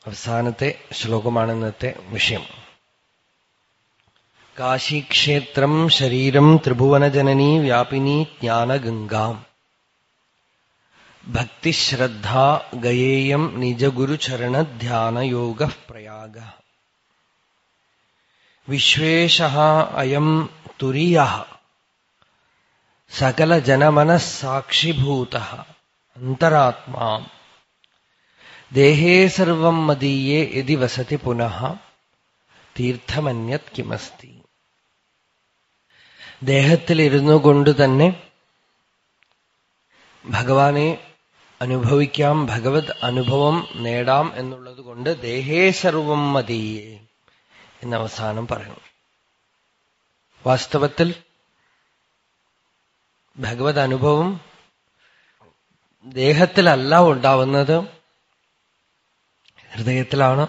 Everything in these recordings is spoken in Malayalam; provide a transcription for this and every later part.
അവസാനത്തെ ശ്ലോകമാണ് ഇന്നത്തെ വിഷയം കാശീക്ഷേത്രം ശരീരം ത്രിഭുവനജനനീ വ്യാപിനി ജ്ഞാനഗംഗാം ഭക്തിശ്രദ്ധ ഗയേയം നിജഗുരുചരണധ്യാനയോഗ പ്രയാഗ വിശ്വേശ അയം തുരീയ സകലജനമനഃസാക്ഷിഭൂത അന്തരാത്മാ ദേഹേ സർവം മദീയേ യതി വസതി പുനഃ തീർത്ഥമന്യത് കിമസ്തി ദേഹത്തിലിരുന്നു കൊണ്ട് തന്നെ ഭഗവാനെ അനുഭവിക്കാം ഭഗവത് അനുഭവം നേടാം എന്നുള്ളത് കൊണ്ട് ദേഹേ സർവം മതീയേ എന്ന് അവസാനം പറയുന്നു വാസ്തവത്തിൽ ഭഗവത് അനുഭവം ദേഹത്തിലല്ല ഉണ്ടാവുന്നത് ഹൃദയത്തിലാണ്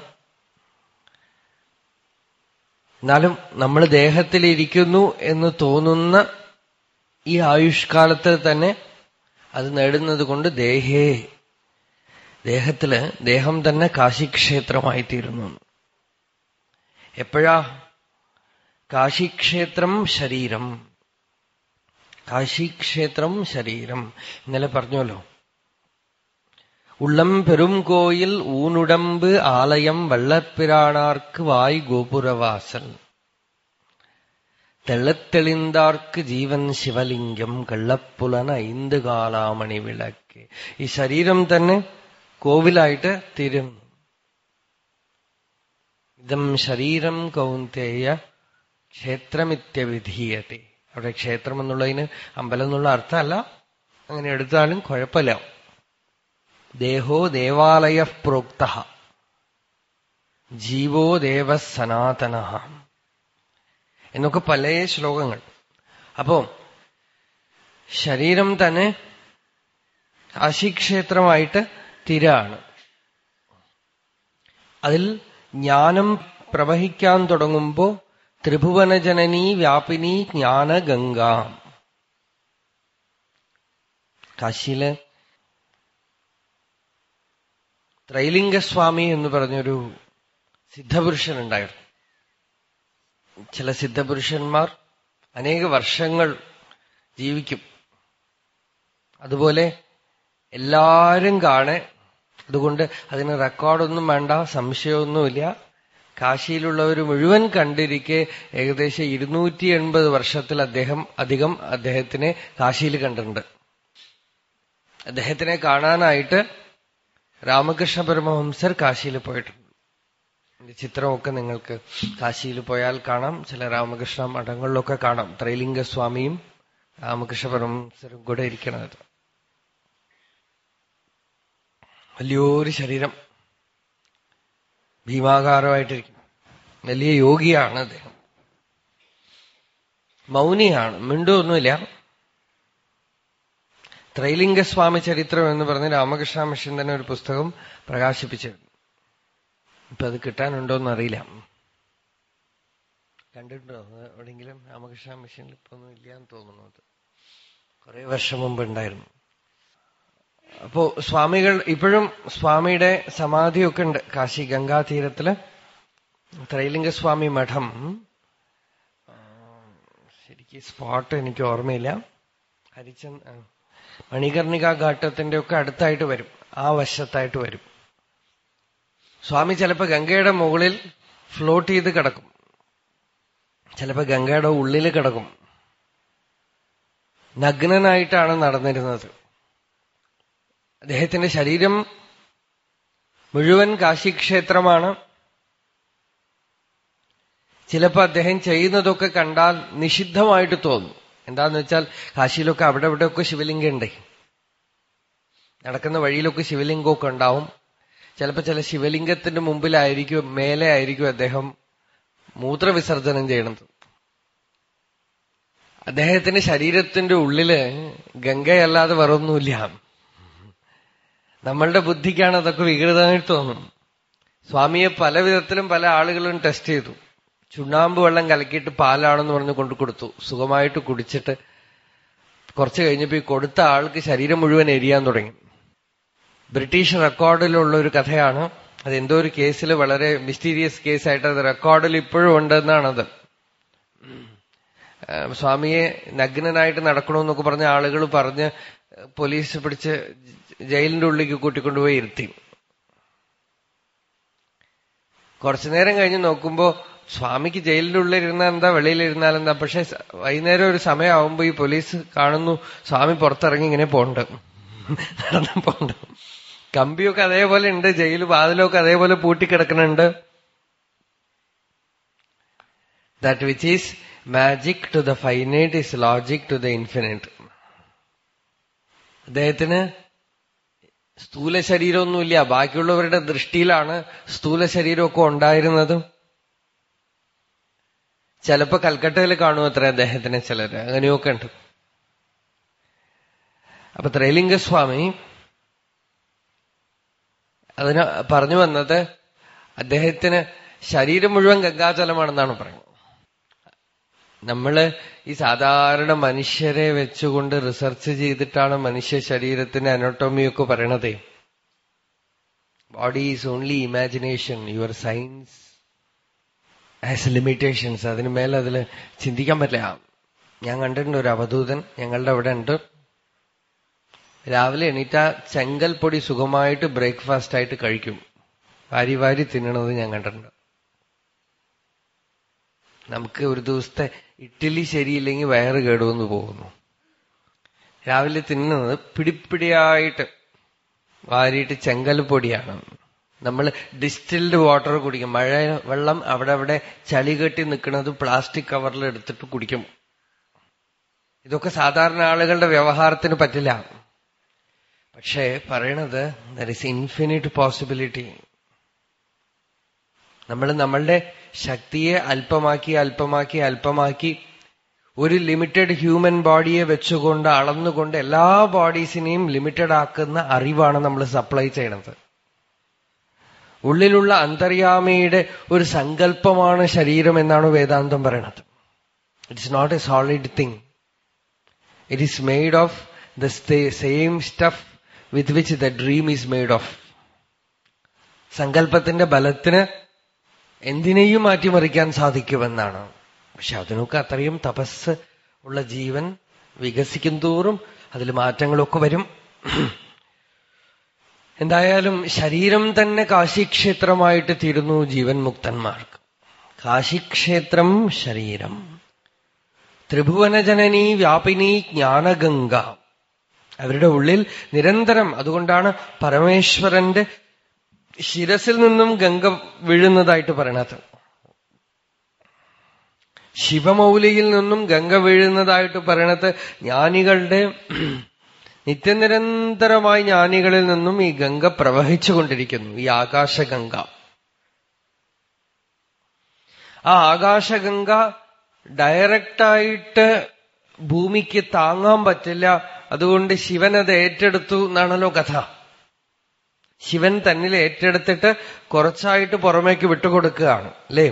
എന്നാലും നമ്മൾ ദേഹത്തിലിരിക്കുന്നു എന്ന് തോന്നുന്ന ഈ ആയുഷ്കാലത്തിൽ തന്നെ അത് നേടുന്നത് കൊണ്ട് ദേഹേ ദേഹത്തില് ദേഹം തന്നെ കാശിക്ഷേത്രമായി തീരുന്നു എപ്പോഴാ കാശിക്ഷേത്രം ശരീരം കാശിക്ഷേത്രം ശരീരം ഇന്നലെ പറഞ്ഞല്ലോ ഉള്ളം പെരും കോയിൽ ഊനുടമ്പ് ആലയം വള്ളപ്പിരാണാർക്ക് വായ് ഗോപുരവാസൽ തെള്ളത്തെളിന്താർക്ക് ജീവൻ ശിവലിംഗം കള്ളപ്പുലൻ ഐന്ത് കാലാമണി വിളക്ക് ഈ ശരീരം തന്നെ കോവിലായിട്ട് തീരും ഇതം ശരീരം കൗന്തേയ ക്ഷേത്രമിത്യവിധീയത്തെ അവിടെ ക്ഷേത്രം എന്നുള്ളതിന് അമ്പലം എന്നുള്ള അർത്ഥമല്ല അങ്ങനെ എടുത്താലും കുഴപ്പമില്ല ദേഹോ ദേവാലയ പ്രോക്ത ജീവോ ദേവ സനാതന എന്നൊക്കെ പല ശ്ലോകങ്ങൾ അപ്പോ ശരീരം തന്നെ കാശിക്ഷേത്രമായിട്ട് തീരാണ് അതിൽ ജ്ഞാനം പ്രവഹിക്കാൻ തുടങ്ങുമ്പോ ത്രിഭുവനജനനീ വ്യാപിനി ജ്ഞാനഗംഗ കാശിയില് ത്രൈലിംഗസ്വാമി എന്ന് പറഞ്ഞൊരു സിദ്ധപുരുഷനുണ്ടായിരുന്നു ചില സിദ്ധപുരുഷന്മാർ അനേക വർഷങ്ങൾ ജീവിക്കും അതുപോലെ എല്ലാരും കാണെ അതുകൊണ്ട് അതിന് റെക്കോർഡൊന്നും വേണ്ട സംശയമൊന്നുമില്ല കാശിയിലുള്ളവർ മുഴുവൻ കണ്ടിരിക്കെ ഏകദേശം ഇരുന്നൂറ്റി എൺപത് വർഷത്തിൽ അദ്ദേഹം അധികം അദ്ദേഹത്തിനെ കാശിയിൽ കണ്ടിട്ടുണ്ട് അദ്ദേഹത്തിനെ കാണാനായിട്ട് രാമകൃഷ്ണ പരമഹംസർ കാശിയിൽ പോയിട്ടുണ്ട് ചിത്രമൊക്കെ നിങ്ങൾക്ക് കാശിയിൽ പോയാൽ കാണാം ചില രാമകൃഷ്ണ മഠങ്ങളിലൊക്കെ കാണാം ത്രൈലിംഗസ്വാമിയും രാമകൃഷ്ണ പരമഹംസരും കൂടെ ഇരിക്കണത് വലിയൊരു ശരീരം ഭീമാകാരമായിട്ടിരിക്കും വലിയ യോഗിയാണ് അദ്ദേഹം മൗനിയാണ് മിണ്ടൊന്നുമില്ല ത്രൈലിംഗസ്വാമി ചരിത്രം എന്ന് പറഞ്ഞ് രാമകൃഷ്ണ മിഷൻ തന്നെ ഒരു പുസ്തകം പ്രകാശിപ്പിച്ചിരുന്നു ഇപ്പൊ അത് കിട്ടാനുണ്ടോന്ന് അറിയില്ല കണ്ടിട്ടുണ്ടോ എവിടെയെങ്കിലും രാമകൃഷ്ണ മിഷനിൽ ഇപ്പൊ ഒന്നും ഇല്ലാന്ന് തോന്നുന്നു അത് കുറെ വർഷം മുമ്പ് ഉണ്ടായിരുന്നു അപ്പോ സ്വാമികൾ ഇപ്പോഴും സ്വാമിയുടെ സമാധിയൊക്കെ ഉണ്ട് കാശി ഗംഗാ തീരത്തില് ത്രൈലിംഗസ്വാമി മഠം ശരിക്കും സ്പോട്ട് എനിക്ക് ഓർമ്മയില്ല ഹരിചന്ദ് മണികർണിക ഘാട്ടത്തിന്റെ ഒക്കെ അടുത്തായിട്ട് വരും ആ വശത്തായിട്ട് വരും സ്വാമി ചിലപ്പോ ഗംഗയുടെ മുകളിൽ ഫ്ലോട്ട് ചെയ്ത് കിടക്കും ചിലപ്പോ ഗംഗയുടെ ഉള്ളിൽ കിടക്കും നഗ്നനായിട്ടാണ് നടന്നിരുന്നത് അദ്ദേഹത്തിന്റെ ശരീരം മുഴുവൻ കാശിക്ഷേത്രമാണ് ചിലപ്പോ അദ്ദേഹം ചെയ്യുന്നതൊക്കെ കണ്ടാൽ നിഷിദ്ധമായിട്ട് തോന്നും എന്താന്ന് വെച്ചാൽ കാശിയിലൊക്കെ അവിടെ ഇവിടെയൊക്കെ ശിവലിംഗം ഉണ്ട് നടക്കുന്ന വഴിയിലൊക്കെ ശിവലിംഗമൊക്കെ ഉണ്ടാവും ചിലപ്പോ ചില ശിവലിംഗത്തിന്റെ മുമ്പിലായിരിക്കും മേലെ ആയിരിക്കും അദ്ദേഹം മൂത്രവിസർജനം ചെയ്യണത് അദ്ദേഹത്തിന്റെ ശരീരത്തിന്റെ ഉള്ളില് ഗംഗയല്ലാതെ വേറൊന്നുമില്ല നമ്മളുടെ ബുദ്ധിക്കാണ് അതൊക്കെ വികൃതമായിട്ട് തോന്നും സ്വാമിയെ പല വിധത്തിലും പല ആളുകളും ടെസ്റ്റ് ചെയ്തു ചുണ്ണാമ്പ് വെള്ളം കലക്കിയിട്ട് പാലാണെന്ന് പറഞ്ഞ് കൊണ്ടു കൊടുത്തു സുഖമായിട്ട് കുടിച്ചിട്ട് കുറച്ച് കഴിഞ്ഞപ്പോ ഈ കൊടുത്ത ആൾക്ക് ശരീരം മുഴുവൻ എരിയാൻ തുടങ്ങി ബ്രിട്ടീഷ് റെക്കോർഡിലുള്ള ഒരു കഥയാണ് അതെന്തോ ഒരു കേസിൽ വളരെ മിസ്റ്റീരിയസ് കേസായിട്ട് അത് റെക്കോർഡിൽ ഇപ്പോഴും ഉണ്ടെന്നാണത് ആ, സ്വാമിയെ നഗ്നനായിട്ട് നടക്കണമെന്നൊക്കെ പറഞ്ഞ ആളുകൾ പറഞ്ഞ് പോലീസ് പിടിച്ച് ജയിലിന്റെ ഉള്ളിലേക്ക് കൂട്ടിക്കൊണ്ടുപോയി ഇരുത്തി കുറച്ചു നേരം കഴിഞ്ഞ് നോക്കുമ്പോ സ്വാമിക്ക് ജയിലിന്റെ ഉള്ളിൽ ഇരുന്നാൽ എന്താ വെളിയിലിരുന്നാൽ എന്താ പക്ഷെ സ- വൈകുന്നേരം ഒരു സമയമാവുമ്പോ ഈ പോലീസ് കാണുന്നു സ്വാമി പുറത്തിറങ്ങി ഇങ്ങനെ പോണ്ട് നടന്നു പോണ്ട് കമ്പിയൊക്കെ അതേപോലെ ഉണ്ട് ജയിൽ വാതിലൊക്കെ അതേപോലെ പൂട്ടിക്കിടക്കുന്നുണ്ട് that which is magic to the finite is logic to the infinite അദ്ദേഹത്തിന് സ്ഥൂല ശരീരമൊന്നുമില്ല ബാക്കിയുള്ളവരുടെ ദൃഷ്ടിയിലാണ് സ്ഥൂല ശരീരമൊക്കെ ഉണ്ടായിരുന്നത് ചിലപ്പോ കൽക്കട്ടയിൽ കാണും അത്ര അദ്ദേഹത്തിന് ചിലര് അങ്ങനെയൊക്കെ ഉണ്ട് അപ്പൊ ത്രൈലിംഗസ്വാമി അതിന് പറഞ്ഞു വന്നത് അദ്ദേഹത്തിന് ശരീരം മുഴുവൻ ഗംഗാജലമാണെന്നാണ് പറയുന്നത് നമ്മള് ഈ സാധാരണ മനുഷ്യരെ വെച്ചുകൊണ്ട് റിസർച്ച് ചെയ്തിട്ടാണ് മനുഷ്യ ശരീരത്തിന്റെ അനോട്ടോമിയൊക്കെ പറയണതേ body is only imagination your science has limitations അതിന് മേലെ അതിൽ ചിന്തിക്കാൻ പറ്റില്ല ഞാൻ കണ്ടിട്ടുണ്ട് ഒരു അവധൂതൻ ഞങ്ങളുടെ അവിടെ ഉണ്ട് രാവിലെ എണീറ്റ ചെങ്കൽ പൊടി സുഖമായിട്ട് ബ്രേക്ക്ഫാസ്റ്റ് ആയിട്ട് കഴിക്കും വാരി വാരി തിന്നണത് ഞാൻ കണ്ടിട്ടുണ്ട് നമുക്ക് ഒരു ദിവസത്തെ ഇഡ്ഡലി ശരിയില്ലെങ്കിൽ വയറ് കേടുവന്ന് പോകുന്നു രാവിലെ തിന്നുന്നത് പിടിപ്പിടിയായിട്ട് വാരിയിട്ട് ചെങ്കൽ പൊടിയാണ് നമ്മൾ ഡിസ്റ്റിൽഡ് വാട്ടർ കുടിക്കും മഴ വെള്ളം അവിടെ അവിടെ ചളി കെട്ടി നിൽക്കുന്നത് പ്ലാസ്റ്റിക് കവറിൽ എടുത്തിട്ട് കുടിക്കും ഇതൊക്കെ സാധാരണ ആളുകളുടെ വ്യവഹാരത്തിന് പറ്റില്ല പക്ഷേ പറയണത് ദർ ഇസ് ഇൻഫിനിറ്റ് പോസിബിലിറ്റി നമ്മൾ നമ്മളുടെ ശക്തിയെ അല്പമാക്കി അല്പമാക്കി അല്പമാക്കി ഒരു ലിമിറ്റഡ് ഹ്യൂമൻ ബോഡിയെ വെച്ചുകൊണ്ട് അളന്നുകൊണ്ട് എല്ലാ ബോഡീസിനെയും ലിമിറ്റഡ് ആക്കുന്ന അറിവാണ് നമ്മൾ സപ്ലൈ ചെയ്യണത് ഉള്ളിലുള്ള അന്തര്യാമിയുടെ ഒരു സങ്കല്പമാണ് ശരീരം എന്നാണ് വേദാന്തം പറയണത് it's not a solid thing it is made of the same stuff with which the dream is made of സങ്കല്പത്തിന്റെ ബലത്തിന് എന്തിനേയും മാറ്റിമറിക്കാൻ സാധിക്കുമെന്നാണ് പക്ഷെ അതിനൊക്കെ അത്രയും തപസ് ഉള്ള ജീവൻ വികസിക്കും തോറും അതിൽ മാറ്റങ്ങളൊക്കെ വരും എന്തായാലും ശരീരം തന്നെ കാശിക്ഷേത്രമായിട്ട് തീരുന്നു ജീവൻ മുക്തന്മാർക്ക് കാശിക്ഷേത്രം ശരീരം ത്രിഭുവനജനനി വ്യാപിനി ജ്ഞാനഗംഗ അവരുടെ ഉള്ളിൽ നിരന്തരം അതുകൊണ്ടാണ് പരമേശ്വരന്റെ ശിരസിൽ നിന്നും ഗംഗ വീഴുന്നതായിട്ട് പറയണത് ശിവമൗലിയിൽ നിന്നും ഗംഗ വീഴുന്നതായിട്ട് പറയണത് ജ്ഞാനികളുടെ നിത്യനിരന്തരമായി ജ്ഞാനികളിൽ നിന്നും ഈ ഗംഗ പ്രവഹിച്ചുകൊണ്ടിരിക്കുന്നു ഈ ആകാശഗംഗ ആ ആകാശഗംഗ ഡയറക്റ്റായിട്ട് ഭൂമിക്ക് താങ്ങാൻ പറ്റില്ല അതുകൊണ്ട് ശിവൻ അത് ഏറ്റെടുത്തു എന്നാണല്ലോ കഥ ശിവൻ തന്നിൽ ഏറ്റെടുത്തിട്ട് കുറച്ചായിട്ട് പുറമേക്ക് വിട്ടുകൊടുക്കുകയാണ് അല്ലേ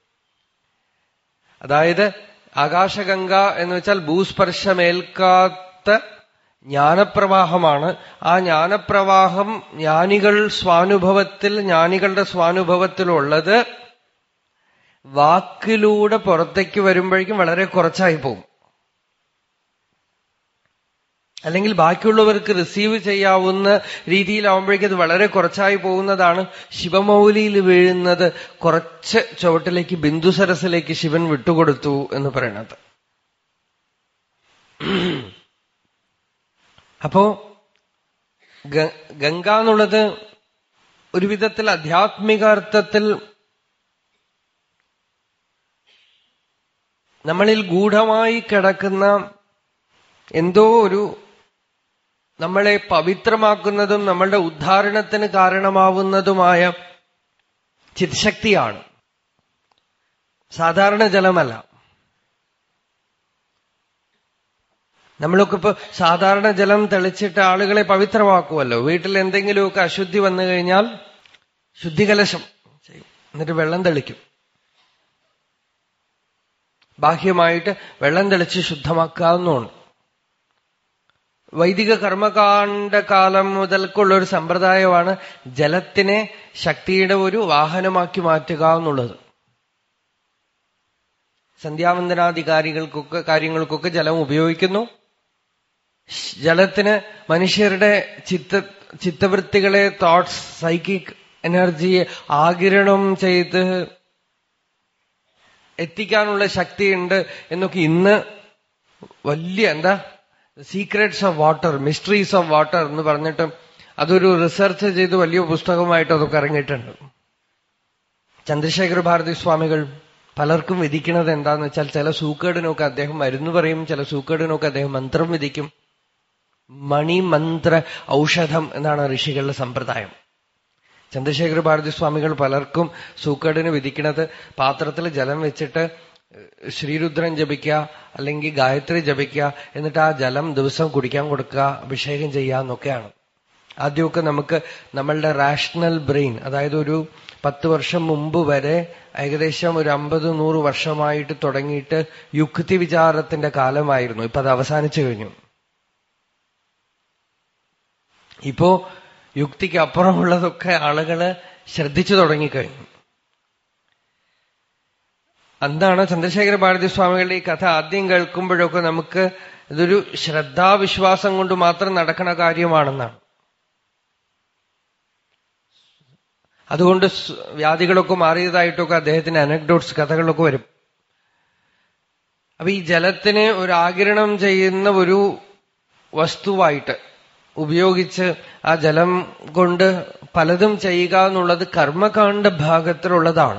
അതായത് ആകാശഗംഗ എന്ന് വെച്ചാൽ ഭൂസ്പർശമേൽക്കാത്ത ജ്ഞാനപ്രവാഹമാണ് ആ ജ്ഞാനപ്രവാഹം ജ്ഞാനികൾ സ്വാനുഭവത്തിൽ ജ്ഞാനികളുടെ സ്വാനുഭവത്തിലുള്ളത് വാക്കിലൂടെ പുറത്തേക്ക് വരുമ്പോഴേക്കും വളരെ കുറച്ചായി പോകും അല്ലെങ്കിൽ ബാക്കിയുള്ളവർക്ക് റിസീവ് ചെയ്യാവുന്ന രീതിയിലാവുമ്പോഴേക്കും അത് വളരെ കുറച്ചായി പോകുന്നതാണ് ശിവമൗലിയിൽ വീഴുന്നത് കുറച്ച് ചുവട്ടിലേക്ക് ബിന്ദുസരസിലേക്ക് ശിവൻ വിട്ടുകൊടുത്തു എന്ന് പറയണത് അപ്പോ ഗംഗ എന്നുള്ളത് ഒരു വിധത്തിൽ ആധ്യാത്മികാർത്ഥത്തിൽ നമ്മളിൽ ഗൂഢമായി കിടക്കുന്ന എന്തോ ഒരു നമ്മളെ പവിത്രമാക്കുന്നതും നമ്മളുടെ ഉദ്ധാരണത്തിന് കാരണമാവുന്നതുമായ ചിത്ശക്തിയാണ് സാധാരണ ജലമല്ല നമ്മളൊക്കെ ഇപ്പൊ സാധാരണ ജലം തെളിച്ചിട്ട് ആളുകളെ പവിത്രമാക്കുമല്ലോ വീട്ടിൽ എന്തെങ്കിലുമൊക്കെ അശുദ്ധി വന്നു കഴിഞ്ഞാൽ ശുദ്ധികലശം ചെയ്യും എന്നിട്ട് വെള്ളം തെളിക്കും ബാഹ്യമായിട്ട് വെള്ളം തെളിച്ച് ശുദ്ധമാക്കാവുന്നതുണ്ട് വൈദിക കർമ്മകാണ്ഡ കാലം മുതൽക്കുള്ള ഒരു സമ്പ്രദായമാണ് ജലത്തിനെ ശക്തിയുടെ ഒരു വാഹനമാക്കി മാറ്റുക എന്നുള്ളത് സന്ധ്യാവന്തനാധികാരികൾക്കൊക്കെ കാര്യങ്ങൾക്കൊക്കെ ജലം ഉപയോഗിക്കുന്നു ജലത്തിന് മനുഷ്യരുടെ ചിത്ത ചിത്തവൃത്തികളെ തോട്ട്സ് സൈക്കിക് എനർജിയെ ആകിരണം ചെയ്ത് എത്തിക്കാനുള്ള ശക്തിയുണ്ട് എന്നൊക്കെ ഇന്ന് വലിയ എന്താ secrets of water mysteries of water എന്ന് പറഞ്ഞിട്ട് അതൊരു റിസർച്ച് ചെയ്ത് വലിയ പുസ്തകമായിട്ട് അതൊക്കെ ഇറങ്ങിയിട്ടുണ്ട് ചന്ദ്രശേഖര ഭാരതി സ്വാമികൾ പലർക്കും വിധിക്കുന്നത് എന്താന്ന് വെച്ചാൽ ചില സൂക്കേടിനൊക്കെ അദ്ദേഹം മരുന്ന് പറയും ചില സൂക്കേടിനൊക്കെ അദ്ദേഹം മന്ത്രം വിധിക്കും മണിമന്ത്ര ഔഷധം എന്നാണ് ഋഷികളുടെ സമ്പ്രദായം ചന്ദ്രശേഖര ഭാരതി സ്വാമികൾ പലർക്കും സൂക്കേടിന് വിധിക്കുന്നത് പാത്രത്തിൽ ജലം വെച്ചിട്ട് ശ്രീരുദ്രൻ ജപിക്കുക അല്ലെങ്കിൽ ഗായത്രി ജപിക്കുക എന്നിട്ട് ആ ജലം ദിവസം കുടിക്കാൻ കൊടുക്കുക അഭിഷേകം ചെയ്യുക എന്നൊക്കെയാണ് ആദ്യമൊക്കെ നമുക്ക് നമ്മളുടെ റാഷണൽ ബ്രെയിൻ അതായത് ഒരു പത്ത് വർഷം മുമ്പ് വരെ ഏകദേശം ഒരു അമ്പത് നൂറ് വർഷമായിട്ട് തുടങ്ങിയിട്ട് യുക്തി വിചാരത്തിന്റെ കാലമായിരുന്നു ഇപ്പൊ അത് അവസാനിച്ചു കഴിഞ്ഞു ഇപ്പോ യുക്തിക്ക് അപ്പുറമുള്ളതൊക്കെ ആളുകള് ശ്രദ്ധിച്ചു തുടങ്ങിക്കഴിഞ്ഞു എന്താണ് ചന്ദ്രശേഖര ഭാരതി സ്വാമികളുടെ ഈ കഥ ആദ്യം കേൾക്കുമ്പോഴൊക്കെ നമുക്ക് ഇതൊരു ശ്രദ്ധാവിശ്വാസം കൊണ്ട് മാത്രം നടക്കുന്ന കാര്യമാണെന്നാണ് അതുകൊണ്ട് വ്യാധികളൊക്കെ മാറിയതായിട്ടൊക്കെ അദ്ദേഹത്തിന് അനക്ഡോട്ട്സ് കഥകളൊക്കെ വരും അപ്പൊ ഈ ജലത്തിനെ ഒരു ആകിരണം ചെയ്യുന്ന ഒരു വസ്തുവായിട്ട് ഉപയോഗിച്ച് ആ ജലം കൊണ്ട് പലതും ചെയ്യുക എന്നുള്ളത് കർമ്മകാണ്ഡ ഭാഗത്തിലുള്ളതാണ്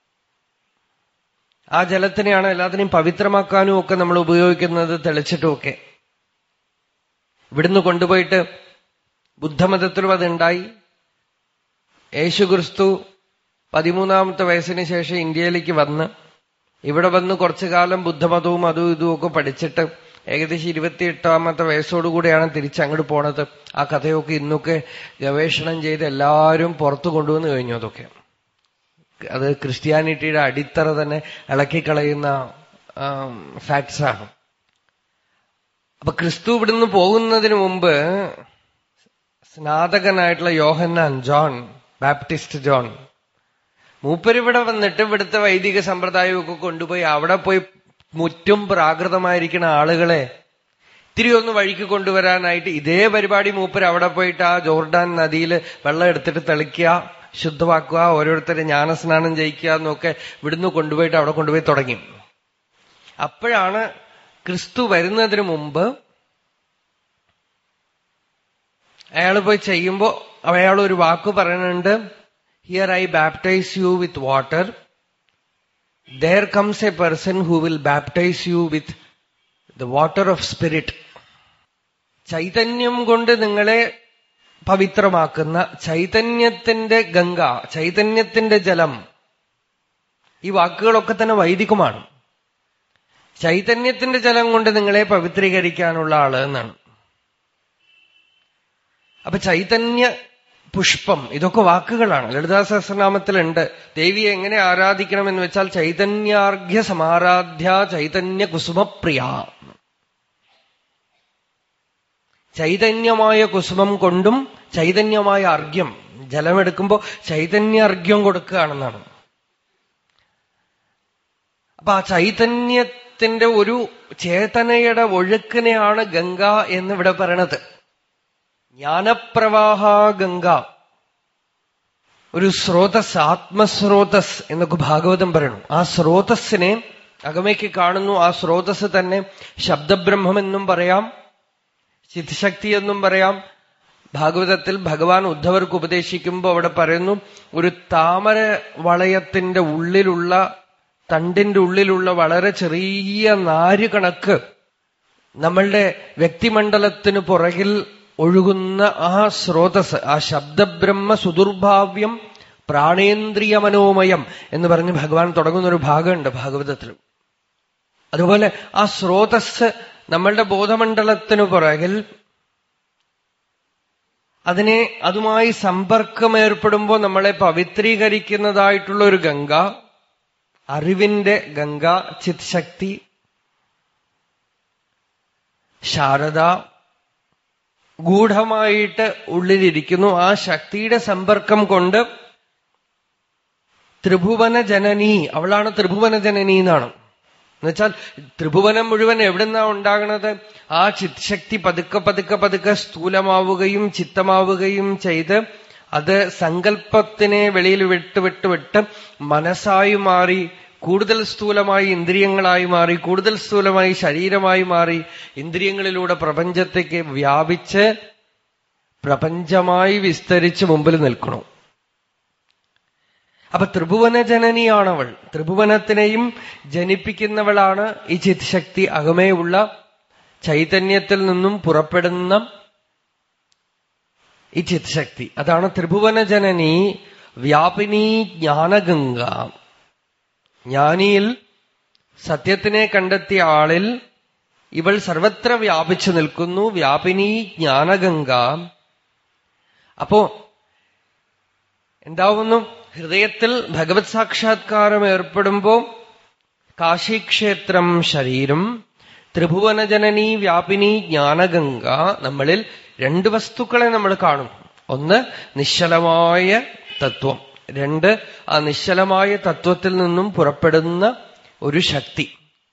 ആ ജലത്തിനെയാണ് എല്ലാത്തിനെയും പവിത്രമാക്കാനും ഒക്കെ നമ്മൾ ഉപയോഗിക്കുന്നത് തെളിച്ചിട്ടുമൊക്കെ ഇവിടുന്ന് കൊണ്ടുപോയിട്ട് ബുദ്ധമതത്തിലും അതുണ്ടായി യേശുക്രിസ്തു പതിമൂന്നാമത്തെ വയസ്സിന് ശേഷം ഇന്ത്യയിലേക്ക് വന്ന് ഇവിടെ വന്ന് കുറച്ചു കാലം ബുദ്ധമതവും അതും ഇതും ഒക്കെ പഠിച്ചിട്ട് ഏകദേശം ഇരുപത്തിയെട്ടാമത്തെ വയസ്സോടുകൂടിയാണ് തിരിച്ചങ്ങോട്ട് പോണത് ആ കഥയൊക്കെ ഇന്നൊക്കെ ഗവേഷണം ചെയ്ത് എല്ലാവരും പുറത്തു കൊണ്ടുവന്ന് കഴിഞ്ഞു അതൊക്കെ അത് ക്രിസ്ത്യാനിറ്റിയുടെ അടിത്തറ തന്നെ ഇളക്കിക്കളയുന്ന ഫാക്ട്സ് ആണ് അപ്പൊ ക്രിസ്തു ഇവിടുന്ന് പോകുന്നതിന് മുമ്പ് സ്നാതകനായിട്ടുള്ള യോഹന്നാൻ ജോൺ ബാപ്റ്റിസ്റ്റ് ജോൺ മൂപ്പരിവിടെ വന്നിട്ട് ഇവിടുത്തെ വൈദിക സമ്പ്രദായമൊക്കെ കൊണ്ടുപോയി അവിടെ പോയി മുറ്റും പ്രാകൃതമായിരിക്കുന്ന ആളുകളെ ഇത്തിരി ഒന്ന് വഴിക്ക് കൊണ്ടുവരാനായിട്ട് ഇതേ പരിപാടി മൂപ്പർ അവിടെ പോയിട്ട് ആ ജോർഡാൻ നദിയിൽ വെള്ളം എടുത്തിട്ട് തെളിക്കുക ശുദ്ധമാക്കുക ഓരോരുത്തരെ ജ്ഞാനസ്നാനം ചെയ്യിക്കുക എന്നൊക്കെ ഇവിടുന്ന് കൊണ്ടുപോയിട്ട് അവിടെ കൊണ്ടുപോയി തുടങ്ങി അപ്പോഴാണ് ക്രിസ്തു വരുന്നതിന് മുമ്പ് അയാൾ പോയി ചെയ്യുമ്പോ അയാൾ ഒരു വാക്ക് പറയുന്നുണ്ട് here I baptise you with water there comes a person who will baptise you with the water of spirit ചൈതന്യം കൊണ്ട് നിങ്ങളെ പവിത്രമാക്കുന്ന ചൈതന്യത്തിന്റെ ഗംഗ ചൈതന്യത്തിന്റെ ജലം ഈ വാക്കുകളൊക്കെ തന്നെ വൈദികമാണ് ചൈതന്യത്തിന്റെ ജലം കൊണ്ട് നിങ്ങളെ പവിത്രീകരിക്കാനുള്ള ആള് എന്നാണ് അപ്പൊ ചൈതന്യ പുഷ്പം ഇതൊക്കെ വാക്കുകളാണ് ലളിതാ സഹസ്രനാമത്തിലുണ്ട് ദേവിയെ എങ്ങനെ ആരാധിക്കണം എന്ന് വെച്ചാൽ ചൈതന്യാർഘ്യ സമാരാധ്യ ചൈതന്യ കുസുമപ്രിയ ചൈതന്യമായ കുസുമം കൊണ്ടും ചൈതന്യമായ അർഘ്യം ജലമെടുക്കുമ്പോ ചൈതന്യ അർഘ്യം കൊടുക്കുകയാണെന്നാണ് അപ്പൊ ആ ചൈതന്യത്തിന്റെ ഒരു ചേതനയുടെ ഒഴുക്കിനെയാണ് ഗംഗ എന്നിവിടെ പറയണത് ജ്ഞാനപ്രവാഹ ഗംഗ ഒരു സ്രോതസ് ആത്മസ്രോതസ് എന്നൊക്കെ ഭാഗവതം പറയണു ആ സ്രോതസ്സിനെ അകമയ്ക്ക് കാണുന്നു ആ സ്രോതസ് തന്നെ ശബ്ദബ്രഹ്മം എന്നും പറയാം ചിത്ശക്തി എന്നും പറയാം ഭാഗവതത്തിൽ ഭഗവാൻ ഉദ്ധവർക്ക് ഉപദേശിക്കുമ്പോൾ അവിടെ പറയുന്നു ഒരു താമര വളയത്തിന്റെ ഉള്ളിലുള്ള തണ്ടിന്റെ ഉള്ളിലുള്ള വളരെ ചെറിയ നാര് കണക്ക് നമ്മളുടെ വ്യക്തിമണ്ഡലത്തിന് പുറകിൽ ഒഴുകുന്ന ആ സ്രോതസ് ആ ശബ്ദബ്രഹ്മ സുദുർഭാവ്യം പ്രാണേന്ദ്രിയ മനോമയം എന്ന് പറഞ്ഞ് ഭഗവാൻ തുടങ്ങുന്ന ഒരു ഭാഗമുണ്ട് ഭാഗവതത്തിൽ അതുപോലെ ആ സ്രോതസ് നമ്മളുടെ ബോധമണ്ഡലത്തിനു പുറകിൽ അതിനെ അതുമായി സമ്പർക്കം ഏർപ്പെടുമ്പോൾ നമ്മളെ പവിത്രീകരിക്കുന്നതായിട്ടുള്ള ഒരു ഗംഗ അറിവിന്റെ ഗംഗ ചിത് ശക്തി ശാരദ ഗൂഢമായിട്ട് ഉള്ളിലിരിക്കുന്നു ആ ശക്തിയുടെ സമ്പർക്കം കൊണ്ട് ത്രിഭുവന ജനനി അവളാണ് ത്രിഭുവന ജനനി എന്നാണ് എന്നുവെച്ചാൽ ത്രിഭുവനം മുഴുവൻ എവിടുന്നാ ഉണ്ടാകണത് ആ ചിത്ശക്തി പതുക്കെ പതുക്കെ പതുക്കെ സ്ഥൂലമാവുകയും ചിത്തമാവുകയും ചെയ്ത് അത് സങ്കല്പത്തിനെ വെളിയിൽ വിട്ട് വിട്ട് വിട്ട് മനസ്സായി മാറി കൂടുതൽ സ്ഥൂലമായി ഇന്ദ്രിയങ്ങളായി മാറി കൂടുതൽ സ്ഥൂലമായി ശരീരമായി മാറി ഇന്ദ്രിയങ്ങളിലൂടെ പ്രപഞ്ചത്തേക്ക് വ്യാപിച്ച് പ്രപഞ്ചമായി വിസ്തരിച്ച് മുമ്പിൽ നിൽക്കണം അപ്പൊ ത്രിഭുവന ജനനിയാണവൾ ത്രിഭുവനത്തിനെയും ജനിപ്പിക്കുന്നവളാണ് ഈ ചിത്ശക്തി അകമേയുള്ള ചൈതന്യത്തിൽ നിന്നും പുറപ്പെടുന്ന ഈ ചിത്ശക്തി അതാണ് ത്രിഭുവന ജനനി വ്യാപിനി ജ്ഞാനഗംഗ ജ്ഞാനിയിൽ സത്യത്തിനെ കണ്ടെത്തിയ ആളിൽ ഇവൾ സർവത്ര വ്യാപിച്ചു നിൽക്കുന്നു വ്യാപിനി ജ്ഞാനഗംഗ അപ്പോ എന്താവുന്നു ഹൃദയത്തിൽ ഭഗവത് സാക്ഷാത്കാരം ഏർപ്പെടുമ്പോ കാശിക്ഷേത്രം ശരീരം ത്രിഭുവനജനനി വ്യാപിനി ജ്ഞാനഗംഗ നമ്മളിൽ രണ്ട് വസ്തുക്കളെ നമ്മൾ കാണും ഒന്ന് നിശ്ചലമായ തത്വം രണ്ട് ആ നിശ്ചലമായ തത്വത്തിൽ നിന്നും പുറപ്പെടുന്ന ഒരു ശക്തി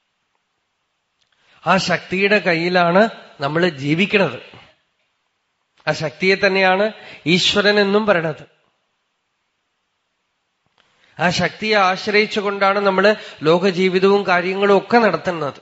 ആ ശക്തിയുടെ കയ്യിലാണ് നമ്മൾ ജീവിക്കുന്നത് ആ ശക്തിയെ തന്നെയാണ് ഈശ്വരൻ എന്നും പറയണത് ആ ശക്തിയെ ആശ്രയിച്ചുകൊണ്ടാണ് നമ്മൾ ലോകജീവിതവും കാര്യങ്ങളും ഒക്കെ നടത്തുന്നത്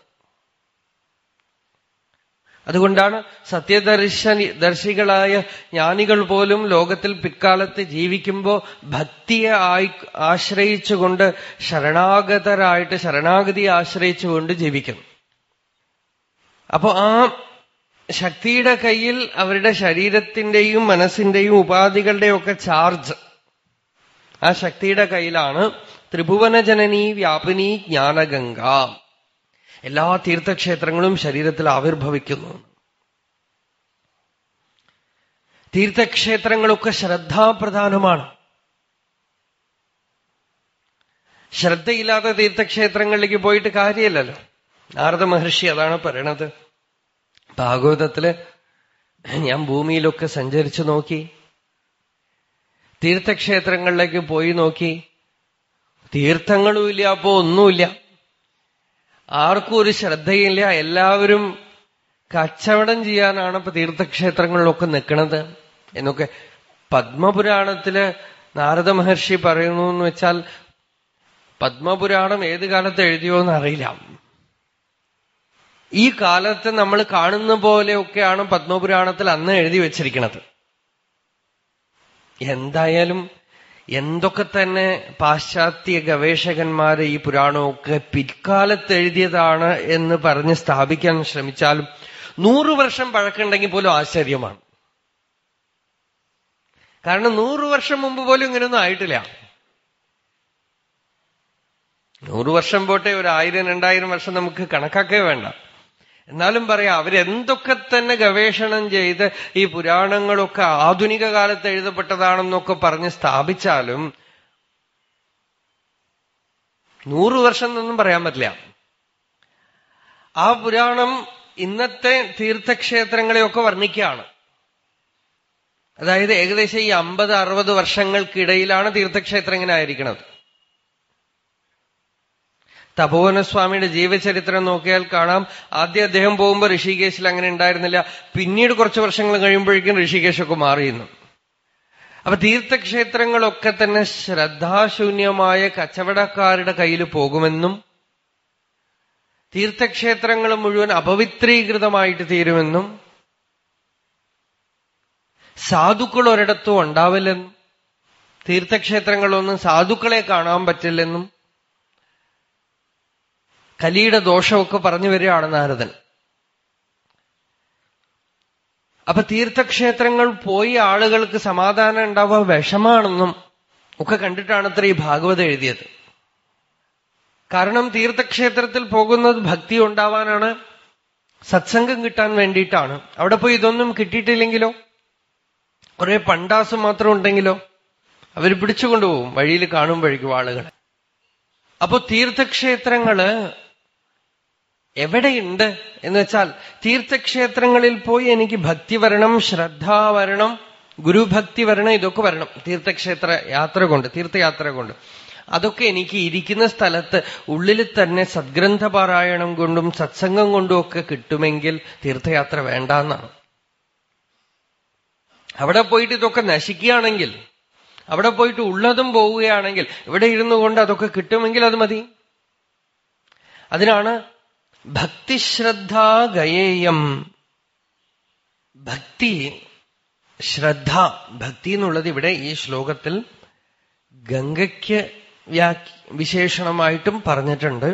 അതുകൊണ്ടാണ് സത്യദർശനി ദർശികളായ ജ്ഞാനികൾ പോലും ലോകത്തിൽ പിൽക്കാലത്ത് ജീവിക്കുമ്പോൾ ഭക്തിയെ ആയി ആശ്രയിച്ചുകൊണ്ട് ശരണാഗതരായിട്ട് ശരണാഗതിയെ ആശ്രയിച്ചുകൊണ്ട് ജീവിക്കുന്നു അപ്പോ ആ ശക്തിയുടെ കയ്യിൽ അവരുടെ ശരീരത്തിന്റെയും മനസ്സിന്റെയും ഉപാധികളുടെയും ഒക്കെ ചാർജ് ആ ശക്തിയുടെ കയ്യിലാണ് ത്രിഭുവന ജനനി വ്യാപിനി ജ്ഞാനഗംഗ എല്ലാ തീർത്ഥക്ഷേത്രങ്ങളും ശരീരത്തിൽ ആവിർഭവിക്കുന്നു തീർത്ഥക്ഷേത്രങ്ങളൊക്കെ ശ്രദ്ധാപ്രധാനമാണ് ശ്രദ്ധയില്ലാത്ത തീർത്ഥക്ഷേത്രങ്ങളിലേക്ക് പോയിട്ട് കാര്യമില്ലല്ലോ നാരദ മഹർഷി അതാണ് പറയണത് ഭാഗവതത്തില് ഞാൻ ഭൂമിയിലൊക്കെ സഞ്ചരിച്ചു നോക്കി തീർത്ഥക്ഷേത്രങ്ങളിലേക്ക് പോയി നോക്കി തീർത്ഥങ്ങളും ഇല്ല അപ്പോ ഒന്നുമില്ല ആർക്കും ഒരു ശ്രദ്ധയില്ല എല്ലാവരും കച്ചവടം ചെയ്യാനാണ് ഇപ്പൊ തീർത്ഥക്ഷേത്രങ്ങളിലൊക്കെ നിൽക്കുന്നത് എന്നൊക്കെ പത്മപുരാണത്തില് നാരദ മഹർഷി പറയുന്നു എന്ന് വെച്ചാൽ പത്മപുരാണം ഏത് കാലത്ത് എഴുതിയോ എന്നറിയില്ല ഈ കാലത്ത് നമ്മൾ കാണുന്ന പോലെയൊക്കെയാണ് പത്മപുരാണത്തിൽ അന്ന് എഴുതി വെച്ചിരിക്കുന്നത് എന്തായാലും എന്തൊക്കെ തന്നെ പാശ്ചാത്യ ഗവേഷകന്മാര് ഈ പുരാണമൊക്കെ പിൽക്കാലത്ത് എഴുതിയതാണ് എന്ന് പറഞ്ഞ് സ്ഥാപിക്കാൻ ശ്രമിച്ചാലും നൂറു വർഷം പഴക്കമുണ്ടെങ്കിൽ പോലും ആശ്ചര്യമാണ് കാരണം നൂറു വർഷം മുമ്പ് പോലും ഇങ്ങനെയൊന്നും ആയിട്ടില്ല നൂറു വർഷം പോട്ടെ ഒരു ആയിരം രണ്ടായിരം വർഷം നമുക്ക് കണക്കാക്കേ വേണ്ട എന്നാലും പറയാം അവരെന്തൊക്കെ തന്നെ ഗവേഷണം ചെയ്ത് ഈ പുരാണങ്ങളൊക്കെ ആധുനിക കാലത്ത് എഴുതപ്പെട്ടതാണെന്നൊക്കെ പറഞ്ഞ് സ്ഥാപിച്ചാലും നൂറു വർഷം എന്നൊന്നും പറയാൻ പറ്റില്ല ആ പുരാണം ഇന്നത്തെ തീർത്ഥക്ഷേത്രങ്ങളെയൊക്കെ വർണ്ണിക്കുകയാണ് അതായത് ഏകദേശം ഈ അമ്പത് അറുപത് വർഷങ്ങൾക്കിടയിലാണ് തീർത്ഥക്ഷേത്രം ഇങ്ങനെ ആയിരിക്കുന്നത് തപോവനസ്വാമിയുടെ ജീവചരിത്രം നോക്കിയാൽ കാണാം ആദ്യം അദ്ദേഹം പോകുമ്പോൾ ഋഷികേശിൽ അങ്ങനെ ഉണ്ടായിരുന്നില്ല പിന്നീട് കുറച്ച് വർഷങ്ങൾ കഴിയുമ്പോഴേക്കും ഋഷികേശൊക്കെ മാറിയുന്നു അപ്പൊ തീർത്ഥക്ഷേത്രങ്ങളൊക്കെ തന്നെ ശ്രദ്ധാശൂന്യമായ കച്ചവടക്കാരുടെ കയ്യിൽ പോകുമെന്നും തീർത്ഥക്ഷേത്രങ്ങൾ മുഴുവൻ അപവിത്രീകൃതമായിട്ട് തീരുമെന്നും സാധുക്കൾ ഒരിടത്തും ഉണ്ടാവില്ലെന്നും തീർത്ഥക്ഷേത്രങ്ങളൊന്നും സാധുക്കളെ കാണാൻ പറ്റില്ലെന്നും കലിയുടെ ദോഷമൊക്കെ പറഞ്ഞു വരികയാണ് നാരദൻ അപ്പൊ തീർത്ഥക്ഷേത്രങ്ങൾ പോയി ആളുകൾക്ക് സമാധാനം ഉണ്ടാവുക വിഷമാണെന്നും ഒക്കെ കണ്ടിട്ടാണ് അത്ര ഈ ഭാഗവതം എഴുതിയത് കാരണം തീർത്ഥക്ഷേത്രത്തിൽ പോകുന്നത് ഭക്തി ഉണ്ടാവാനാണ് സത്സംഗം കിട്ടാൻ വേണ്ടിയിട്ടാണ് അവിടെ പോയി ഇതൊന്നും കിട്ടിയിട്ടില്ലെങ്കിലോ കുറെ പണ്ടാസ് മാത്രം ഉണ്ടെങ്കിലോ അവർ പിടിച്ചുകൊണ്ടുപോകും വഴിയിൽ കാണുമ്പോഴേക്കും ആളുകളെ അപ്പോ തീർത്ഥക്ഷേത്രങ്ങള് എവിടെയുണ്ട് എന്ന് വെച്ചാൽ തീർത്ഥക്ഷേത്രങ്ങളിൽ പോയി എനിക്ക് ഭക്തി വരണം ശ്രദ്ധ വരണം ഗുരുഭക്തി വരണം ഇതൊക്കെ വരണം തീർത്ഥക്ഷേത്ര യാത്ര കൊണ്ട് തീർത്ഥയാത്ര കൊണ്ട് അതൊക്കെ എനിക്ക് ഇരിക്കുന്ന സ്ഥലത്ത് ഉള്ളിൽ തന്നെ സദ്ഗ്രന്ഥപാരായണം കൊണ്ടും സത്സംഗം കൊണ്ടും ഒക്കെ കിട്ടുമെങ്കിൽ തീർത്ഥയാത്ര വേണ്ട എന്നാണ് അവിടെ പോയിട്ട് ഇതൊക്കെ നശിക്കുകയാണെങ്കിൽ അവിടെ പോയിട്ട് ഉള്ളതും പോവുകയാണെങ്കിൽ ഇവിടെ ഇരുന്നു കൊണ്ട് അതൊക്കെ കിട്ടുമെങ്കിൽ അത് മതി അതിനാണ് ഭക്തിശ്രദ്ധ ഗയേയം ഭക്തി ശ്രദ്ധ ഭക്തി എന്നുള്ളത് ഇവിടെ ഈ ശ്ലോകത്തിൽ ഗംഗയ്ക്ക് വ്യാ വിശേഷണമായിട്ടും പറഞ്ഞിട്ടുണ്ട്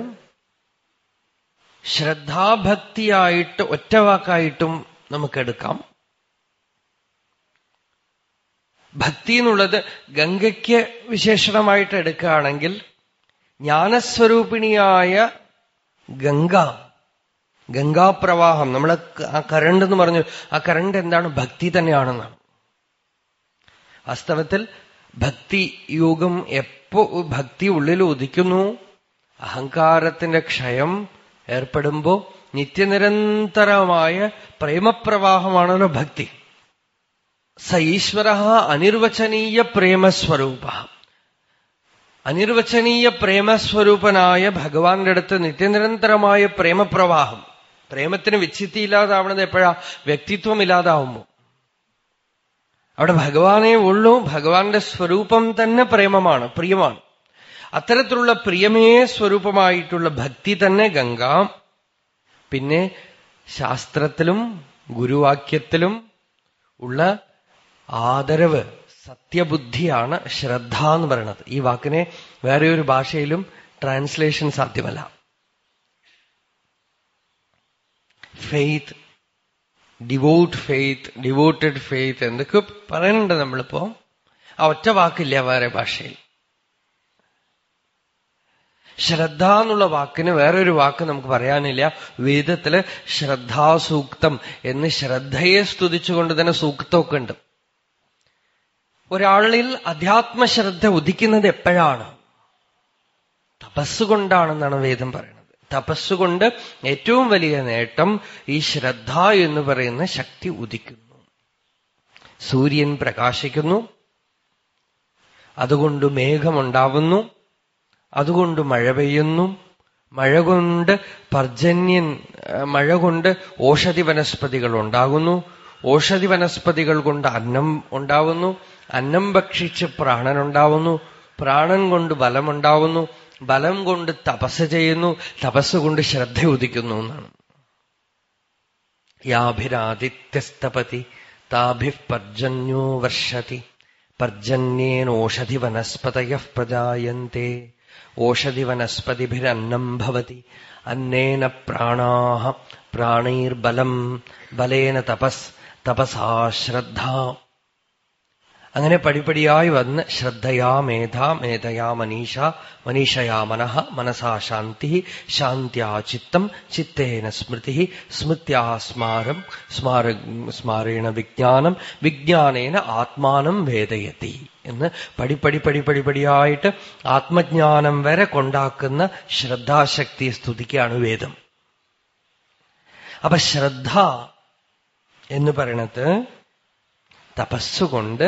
ശ്രദ്ധാഭക്തിയായിട്ട് ഒറ്റവാക്കായിട്ടും നമുക്കെടുക്കാം ഭക്തി എന്നുള്ളത് ഗംഗയ്ക്ക് വിശേഷണമായിട്ട് എടുക്കുകയാണെങ്കിൽ ജ്ഞാനസ്വരൂപിണിയായ ഗംഗ ഗംഗാപ്രവാഹം നമ്മൾ ആ കരണ്ട് എന്ന് പറഞ്ഞു ആ കരണ്ട് എന്താണ് ഭക്തി തന്നെയാണെന്നാണ് വാസ്തവത്തിൽ ഭക്തി യോഗം എപ്പോ ഭക്തി ഉള്ളിൽ ഉദിക്കുന്നു അഹങ്കാരത്തിന്റെ ക്ഷയം ഏർപ്പെടുമ്പോ നിത്യനിരന്തരമായ പ്രേമപ്രവാഹമാണല്ലോ ഭക്തി സ ഈശ്വര അനിർവചനീയ പ്രേമസ്വരൂപ അനിർവചനീയ പ്രേമസ്വരൂപനായ ഭഗവാന്റെ അടുത്ത് നിത്യനിരന്തരമായ പ്രേമപ്രവാഹം പ്രേമത്തിന് വിച്ഛിത്തി ഇല്ലാതാവണത് എപ്പോഴാ വ്യക്തിത്വം ഇല്ലാതാവുമ്പോ അവിടെ ഭഗവാനേ ഉള്ളൂ ഭഗവാന്റെ സ്വരൂപം തന്നെ പ്രേമമാണ് പ്രിയമാണ് അത്തരത്തിലുള്ള പ്രിയമേ സ്വരൂപമായിട്ടുള്ള ഭക്തി തന്നെ ഗംഗ പിന്നെ ശാസ്ത്രത്തിലും ഗുരുവാക്യത്തിലും ഉള്ള ആദരവ് സത്യബുദ്ധിയാണ് ശ്രദ്ധ എന്ന് പറയുന്നത് ഈ വാക്കിനെ വേറെ ഒരു ഭാഷയിലും ട്രാൻസ്ലേഷൻ സാധ്യമല്ല faith devote faith devoted faith എന്തൊക്കെ പറയുന്നുണ്ട് നമ്മളിപ്പോ ആ ഒറ്റ വാക്കില്ല വേറെ ഭാഷയിൽ ശ്രദ്ധ എന്നുള്ള വാക്കിന് വേറൊരു വാക്ക് നമുക്ക് പറയാനില്ല വേദത്തില് ശ്രദ്ധാസൂക്തം എന്ന് ശ്രദ്ധയെ സ്തുതിച്ചുകൊണ്ട് തന്നെ സൂക്തമൊക്കെ ഉണ്ട് ഒരാളിൽ അധ്യാത്മശ്രദ്ധ ഉദിക്കുന്നത് എപ്പോഴാണ് തപസ്സുകൊണ്ടാണെന്നാണ് വേദം പറയുന്നത് തപസ്സുകൊണ്ട് ഏറ്റവും വലിയ നേട്ടം ഈ ശ്രദ്ധ എന്ന് പറയുന്ന ശക്തി ഉദിക്കുന്നു സൂര്യൻ പ്രകാശിക്കുന്നു അതുകൊണ്ട് മേഘമുണ്ടാവുന്നു അതുകൊണ്ട് മഴ പെയ്യുന്നു മഴ കൊണ്ട് പർജന്യൻ മഴ കൊണ്ട് ഓഷധി വനസ്പതികൾ ഉണ്ടാകുന്നു ഓഷധി വനസ്പതികൾ കൊണ്ട് അന്നം ഉണ്ടാവുന്നു അന്നം ഭക്ഷിച്ച് പ്രാണനുണ്ടാവുന്നു പ്രാണൻ കൊണ്ട് ബലമുണ്ടാവുന്നു ബലം കൊണ്ട് തപസ് ചെയ്യുന്നു തപസ് കൊണ്ട് ശ്രദ്ധ ഉദിക്കുന്നു എന്നാണ് യാഭിരാദിത്യസ്തപതി താഭി പർജന്യോ വർഷതി പർജന്യേനോഷധി വനസ്പതയ പ്രജായന്തെ ഓഷധി വനസ്പതിഭിരന്നം ഭവതി അന്നേന പ്രാണാഹ പ്രാണൈർബലം ബലേന തപസ് തപസാ ശ്രദ്ധ അങ്ങനെ പടിപടിയായി വന്ന് ശ്രദ്ധയാ മേധ മേധയാ മനീഷ മനീഷയാ മനഃ മനസാ ശാന്തി ശാന്ത്യാ ചിത്തം ചിത്തേന സ്മൃതി സ്മൃത്യാ സ്മാരം സ്മാര സ്മാരേണ വിജ്ഞാനം വിജ്ഞാനേന ആത്മാനം വേദയതി എന്ന് പടിപ്പടി പടിപ്പടിപടിയായിട്ട് ആത്മജ്ഞാനം വരെ കൊണ്ടാക്കുന്ന ശ്രദ്ധാശക്തിയെ സ്തുതിക്കുകയാണ് വേദം അപ്പൊ ശ്രദ്ധ എന്ന് പറയണത് തപസ്സുകൊണ്ട്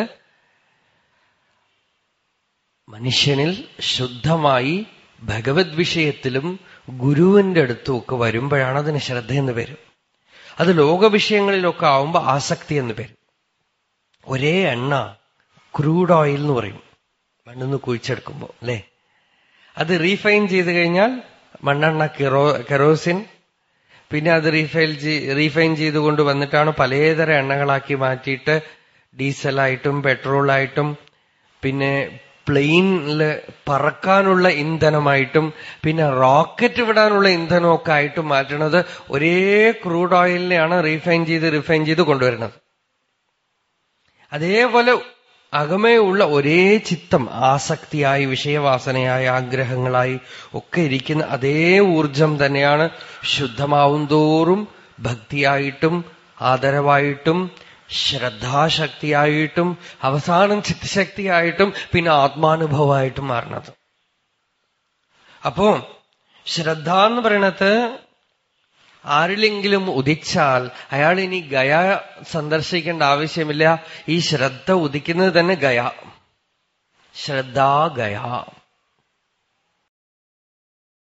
മനുഷ്യനിൽ ശുദ്ധമായി ഭഗവത് വിഷയത്തിലും ഗുരുവിന്റെ അടുത്തും ഒക്കെ വരുമ്പോഴാണ് അതിന് ശ്രദ്ധ എന്ന് പേര് അത് ലോകവിഷയങ്ങളിലൊക്കെ ആവുമ്പോൾ ആസക്തി എന്ന് പേര് ഒരേ എണ്ണ ക്രൂഡ് ഓയിൽ എന്ന് പറയും മണ്ണിന്ന് കുഴിച്ചെടുക്കുമ്പോൾ അല്ലേ അത് റീഫൈൻ ചെയ്ത് കഴിഞ്ഞാൽ മണ്ണെണ്ണ കെറോ കെറോസിൻ പിന്നെ അത് റീഫൈൽ റീഫൈൻ ചെയ്തുകൊണ്ട് വന്നിട്ടാണ് പലതര എണ്ണകളാക്കി മാറ്റിയിട്ട് ഡീസലായിട്ടും പെട്രോളായിട്ടും പിന്നെ പ്ലെയിനില് പറക്കാനുള്ള ഇന്ധനമായിട്ടും പിന്നെ റോക്കറ്റ് വിടാനുള്ള ഇന്ധനമൊക്കെ ആയിട്ടും മാറ്റണത് ഒരേ ക്രൂഡ് ഓയിലിനെയാണ് റീഫൈൻ ചെയ്ത് റിഫൈൻ ചെയ്ത് കൊണ്ടുവരുന്നത് അതേപോലെ അകമേ ഉള്ള ഒരേ ചിത്തം ആസക്തിയായി വിഷയവാസനയായി ആഗ്രഹങ്ങളായി ഒക്കെ ഇരിക്കുന്ന അതേ ഊർജം തന്നെയാണ് ശുദ്ധമാവും തോറും ഭക്തിയായിട്ടും ആദരവായിട്ടും ശ്രദ്ധാശക്തിയായിട്ടും അവസാനം ചിത്തശക്തിയായിട്ടും പിന്നെ ആത്മാനുഭവമായിട്ടും മാറണത് അപ്പോ ശ്രദ്ധ എന്ന് പറയണത് ആരിലെങ്കിലും ഉദിച്ചാൽ അയാൾ ഇനി ഗയ സന്ദർശിക്കേണ്ട ആവശ്യമില്ല ഈ ശ്രദ്ധ ഉദിക്കുന്നത് തന്നെ ഗയ ശ്രദ്ധാ ഗയ